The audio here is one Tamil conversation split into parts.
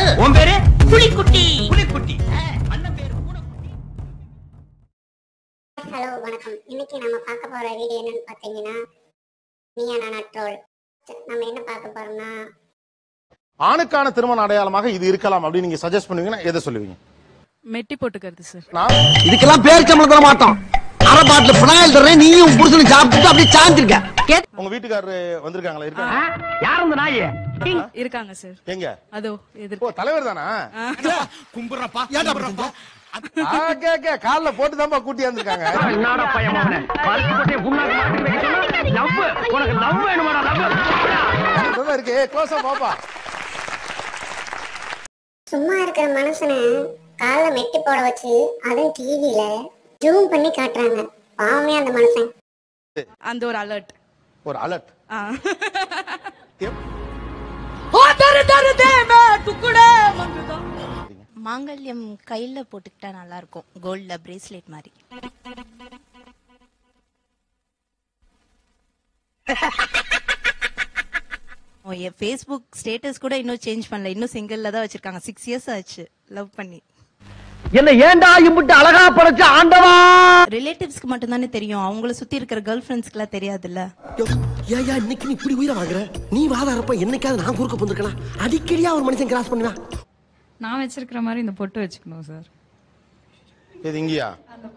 உன் பேரு புலிக்குட்டி புலிக்குட்டி அண்ணன் பேரு பூனைக்குட்டி ஹலோ வணக்கம் இன்னைக்கு நம்ம பார்க்க போற வீடியோ என்னன்னு பார்த்தீங்கன்னா நீயா நானா ட்ரோல் நம்ம என்ன பார்க்க போறோம்னா ஆணுக்கான திருமண அடையாளமாக இது இருக்கலாம் அப்படின்னு நீங்க சஜஸ்ட் பண்ணுவீங்கன்னா எதை சொல்லுவீங்க மெட்டி போட்டுக்கிறது சார் நான் இதுக்கெல்லாம் பேர் சம்பளம் தர மாட்டோம் அரை பாட்டில் பினாயில் தர்றேன் நீயும் உன் புருஷனும் சாப்பிட்டுட்டு அப்படியே சாஞ்சிருக்க உங்க வீட்டுக்காரரு வந்திருக்காங்களா இருக்காங்க யார் அந்த நாயே இருக்காங்க சார் எங்க அதோ எதிர் ஓ தலைவர் தானா கும்பிடுறப்பா ஏன்டா கேக்க கால்ல போட்டு தான்ப்பா கூட்டி வந்திருக்காங்க என்னடா பையன் அவன பருப்பு போட்டே புண்ணாக்கு மாட்டி வைக்க சொன்னா லவ் உனக்கு லவ் வேணுமாடா லவ் இதுதான் இருக்கு க்ளோஸா பாப்பா சும்மா இருக்கிற மனுஷனை காலைல மெட்டி போட வச்சு அதுவும் டிவியில ஜூம் பண்ணி காட்டுறாங்க பாவமே அந்த மனுஷன் அந்த ஒரு அலர்ட் ஒரு அலர்ட் மாங்கல்யம் கையில போட்டுக்கிட்டா நல்லா இருக்கும் கோல்ட்ல பிரேஸ்லெட் மாதிரி ஓ, என் ஃபேஸ்புக் ஸ்டேட்டஸ் கூட இன்னும் சேஞ்ச் பண்ணல இன்னும் சிங்கிள்ல தான் வச்சிருக்காங்க சிக்ஸ் இயர்ஸ் ஆச்சு லவ் பண்ணி என்ன ஏன்டா இம்புட்டு அழகா படைச்ச ஆண்டவா ரிலேட்டிவ்ஸ்க்கு மட்டும் தானே தெரியும் அவங்கள சுத்தி இருக்கிற கேர்ள் ஃப்ரெண்ட்ஸ்க்குலாம் தெரியாதுல்ல ஏயா இன்னைக்கு நீ இப்படி உயிரை வாங்குற நீ வாதாரப்ப என்னைக்காவது நான் குறுக்க போந்திருக்கலாம் அடிக்கடியா ஒரு மனுஷன் கிராஸ் பண்ணுவேன் நான் வச்சிருக்கிற மாதிரி இந்த பொட்டு வச்சுக்கணும் சார் இது இங்கயா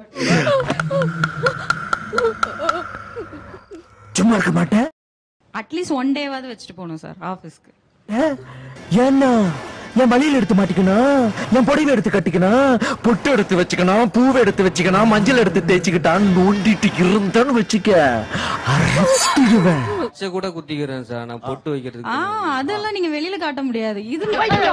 சும்மா இருக்க மாட்டேன் அட்லீஸ்ட் ஒன் டேவாவது வச்சுட்டு போகணும் சார் ஆஃபீஸ்க்கு ஏன்னா என் வழியில எடுத்து மாட்டிக்கணும் என் புடவை எடுத்து கட்டிக்கணும் பொட்டு எடுத்து வச்சுக்கணும் பூவை எடுத்து வச்சுக்கணும் மஞ்சள் எடுத்து தேய்ச்சிக்கிட்டான் நோண்டிட்டு இருந்தேன்னு வச்சுக்க அரசிடுவேன் பச்சை கூட குத்திக்கிறேன் சார் நான் பொட்டு ஆ வைக்கிறதுக்கு அதெல்லாம் நீங்க வெளியில காட்ட முடியாது இது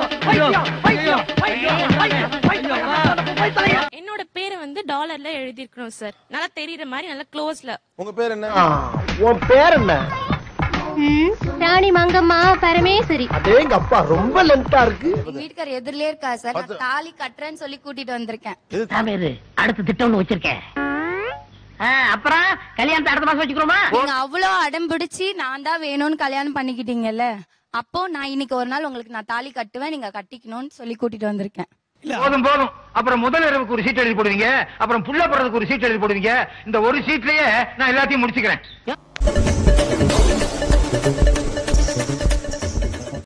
என்னோட பேரை வந்து டாலர்ல எழுதிருக்கணும் சார் நல்லா தெரியற மாதிரி நல்லா க்ளோஸ்ல உங்க பேர் என்ன உன் பேர் என்ன ராணி மங்கம்மா பரமேஸ்வரி அதே எங்க அப்பா ரொம்ப லென்த்தா இருக்கு வீட்டுக்கார் எதிரிலே இருக்கா சார் நான் தாலி கட்டுறேன்னு சொல்லி கூட்டிட்டு வந்திருக்கேன் சாமியாரு அடுத்த திட்டம் ஒண்ணு வச்சிருக்கேன் ஆ, அப்புறம் கல்யாணத்தை அடுத்த மாசம் வச்சுக்கிறோமா நீங்க அவ்வளோ அடம் பிடிச்சி நான் தான் வேணும்னு கல்யாணம் பண்ணிக்கிட்டீங்கல்ல அப்போ நான் இன்னைக்கு ஒரு நாள் உங்களுக்கு நான் தாலி கட்டுவேன் நீங்க கட்டிக்கணும்னு சொல்லி கூட்டிட்டு வந்திருக்கேன் போதும் போதும் அப்புறம் முதல் இரவுக்கு ஒரு சீட் எழுதி போடுவீங்க அப்புறம் புள்ள போடுறதுக்கு ஒரு சீட் எழுதி போடுவீங்க இந்த ஒரு சீட்லயே நான் எல்லாத்தையும் முடிச்சுக்கிறேன்